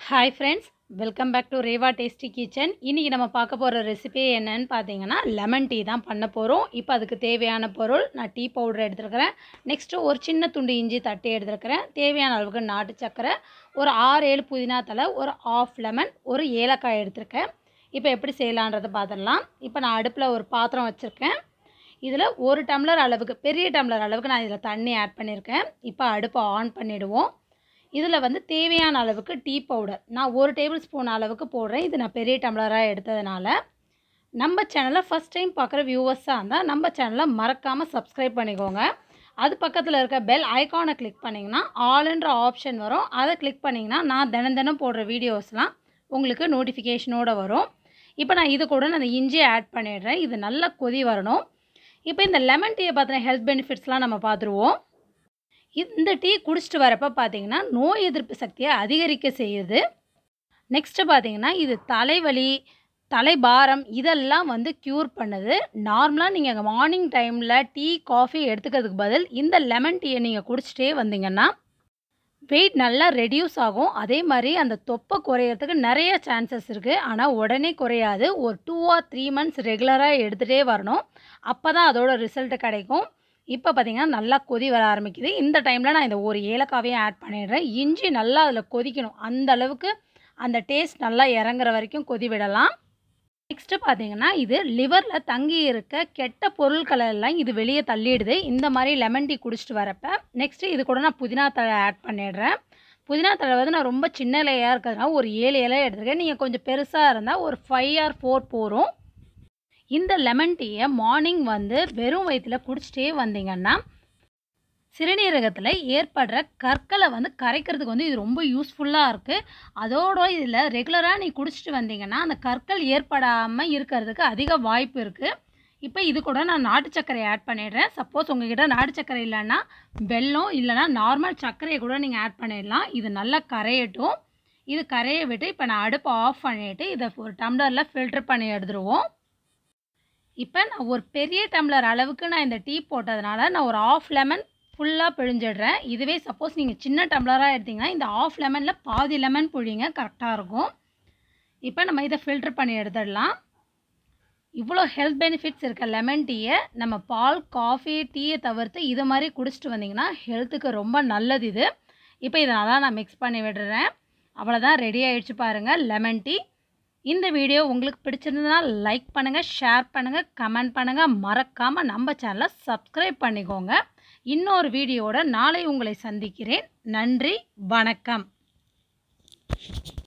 hi friends welcome back to Reva tasty kitchen இன்றைக்கி நம்ம பார்க்க போகிற ரெசிபி என்னன்னு பார்த்தீங்கன்னா லெமன் டீ தான் பண்ண போகிறோம் இப்போ அதுக்கு தேவையான பொருள் நான் டீ பவுடர் எடுத்துருக்கிறேன் நெக்ஸ்ட்டு ஒரு சின்ன துண்டு இஞ்சி தட்டி எடுத்துருக்கிறேன் தேவையான அளவுக்கு நாட்டு சக்கரை ஒரு ஆறு ஏழு புதினா தலை ஒரு ஆஃப் லெமன் ஒரு ஏலக்காய் எடுத்திருக்கேன் இப்போ எப்படி செய்யலான்றதை பார்த்துடலாம் இப்போ நான் அடுப்பில் ஒரு பாத்திரம் வச்சுருக்கேன் இதில் ஒரு டம்ளர் அளவுக்கு பெரிய டம்ளர் அளவுக்கு நான் இதில் தண்ணி ஆட் பண்ணியிருக்கேன் இப்போ அடுப்பை ஆன் பண்ணிவிடுவோம் இதில் வந்து தேவையான அளவுக்கு டீ பவுடர் நான் ஒரு டேபிள் ஸ்பூன் அளவுக்கு போடுறேன் இது நான் பெரிய டம்ளராக எடுத்ததுனால நம்ம சேனலை ஃபஸ்ட் டைம் பார்க்குற வியூவர்ஸாக இருந்தால் நம்ம சேனலை மறக்காமல் சப்ஸ்கிரைப் பண்ணிக்கோங்க அது பக்கத்தில் இருக்க பெல் ஐக்கானை கிளிக் பண்ணிங்கன்னா ஆல்ன்ற ஆப்ஷன் வரும் அதை கிளிக் பண்ணிங்கன்னா நான் தினம் தினம் போடுற வீடியோஸ்லாம் உங்களுக்கு நோட்டிஃபிகேஷனோடு வரும் இப்போ நான் இது கூட நான் இஞ்சியை ஆட் பண்ணிடுறேன் இது நல்லா கொதி வரணும் இப்போ இந்த லெமன் டீயை பார்த்தின ஹெல்த் பெனிஃபிட்ஸ்லாம் நம்ம பார்த்துருவோம் இந்த டீ குடிச்சிட்டு வரப்போ பார்த்தீங்கன்னா நோய் எதிர்ப்பு சக்தியை அதிகரிக்க செய்யுது நெக்ஸ்ட்டு பார்த்தீங்கன்னா இது தலைவலி தலைபாரம் இதெல்லாம் வந்து க்யூர் பண்ணுது நார்மலாக நீங்கள் மார்னிங் டைமில் டீ காஃபி எடுத்துக்கிறதுக்கு பதில் இந்த லெமன் டீயை நீங்கள் குடிச்சிட்டே வந்தீங்கன்னா வெயிட் நல்லா ரெடியூஸ் ஆகும் அதே மாதிரி அந்த தொப்பை குறையிறதுக்கு நிறைய சான்சஸ் இருக்குது ஆனால் உடனே குறையாது ஒரு டூ ஆர் த்ரீ மந்த்ஸ் ரெகுலராக எடுத்துகிட்டே வரணும் அப்போ தான் அதோட ரிசல்ட் கிடைக்கும் இப்போ பார்த்தீங்கன்னா நல்லா கொதி வர ஆரம்பிக்குது இந்த டைமில் நான் இந்த ஒரு ஏலக்காவையும் ஆட் பண்ணிடுறேன் இஞ்சி நல்லா அதில் கொதிக்கணும் அந்த அளவுக்கு அந்த டேஸ்ட் நல்லா இறங்குற வரைக்கும் கொதி விடலாம் நெக்ஸ்ட்டு பார்த்தீங்கன்னா இது லிவரில் தங்கி இருக்க கெட்ட பொருட்களை எல்லாம் இது வெளியே தள்ளிடுது இந்த மாதிரி லெமன் டீ குடிச்சிட்டு வரப்போ நெக்ஸ்ட்டு இது கூட நான் புதினா தழை ஆட் பண்ணிடுறேன் புதினா தழை வந்து நான் ரொம்ப சின்ன இலையாக இருக்கிறதுனால ஒரு ஏழு இலை எடுத்துருக்கேன் நீங்கள் கொஞ்சம் பெருசாக இருந்தால் ஒரு ஃபைவ் ஆர் ஃபோர் போகும் இந்த லெமன் டீயை மார்னிங் வந்து வெறும் வயிற்றில் குடிச்சிட்டே வந்தீங்கன்னா சிறுநீரகத்தில் ஏற்படுற கற்களை வந்து கரைக்கிறதுக்கு வந்து இது ரொம்ப யூஸ்ஃபுல்லாக இருக்குது அதோட இதில் ரெகுலராக நீ குடிச்சிட்டு வந்தீங்கன்னா அந்த கற்கள் ஏற்படாமல் இருக்கிறதுக்கு அதிக வாய்ப்பு இருக்குது இப்போ இது கூட நான் நாட்டு சர்க்கரை ஆட் பண்ணிடுறேன் சப்போஸ் உங்ககிட்ட நாட்டு சர்க்கரை இல்லைன்னா வெல்லம் இல்லைனா நார்மல் சர்க்கரையை கூட நீங்கள் ஆட் பண்ணிடலாம் இது நல்லா கரையட்டும் இது கரைய விட்டு இப்போ நான் அடுப்பை ஆஃப் பண்ணிவிட்டு இதை ஒரு டம்ளரில் ஃபில்டர் பண்ணி எடுத்துருவோம் இப்போ நான் ஒரு பெரிய டம்ளர் அளவுக்கு நான் இந்த டீ போட்டதுனால நான் ஒரு ஆஃப் லெமன் ஃபுல்லாக பிழிஞ்சிடுறேன் இதுவே சப்போஸ் நீங்கள் சின்ன டம்ளராக எடுத்திங்கன்னா இந்த ஆஃப் லெமனில் பாதி லெமன் புழிங்க கரெக்டாக இருக்கும் இப்போ நம்ம இதை ஃபில்டர் பண்ணி எடுத்துடலாம் இவ்வளோ ஹெல்த் பெனிஃபிட்ஸ் இருக்க லெமன் டீயை நம்ம பால் காஃபி டீயை தவிர்த்து இது மாதிரி குடிச்சிட்டு வந்தீங்கன்னா ஹெல்த்துக்கு ரொம்ப நல்லது இது இப்போ இதை நல்லா நான் மிக்ஸ் பண்ணி விடுறேன் அவ்வளோதான் ரெடி ஆகிடுச்சு பாருங்கள் லெமன் டீ இந்த வீடியோ உங்களுக்கு பிடிச்சிருந்ததுன்னா லைக் பண்ணுங்கள் ஷேர் பண்ணுங்கள் கமெண்ட் பண்ணுங்கள் மறக்காமல் நம்ம சேனலை சப்ஸ்கிரைப் பண்ணிக்கோங்க இன்னொரு வீடியோட நாளை உங்களை சந்திக்கிறேன் நன்றி வணக்கம்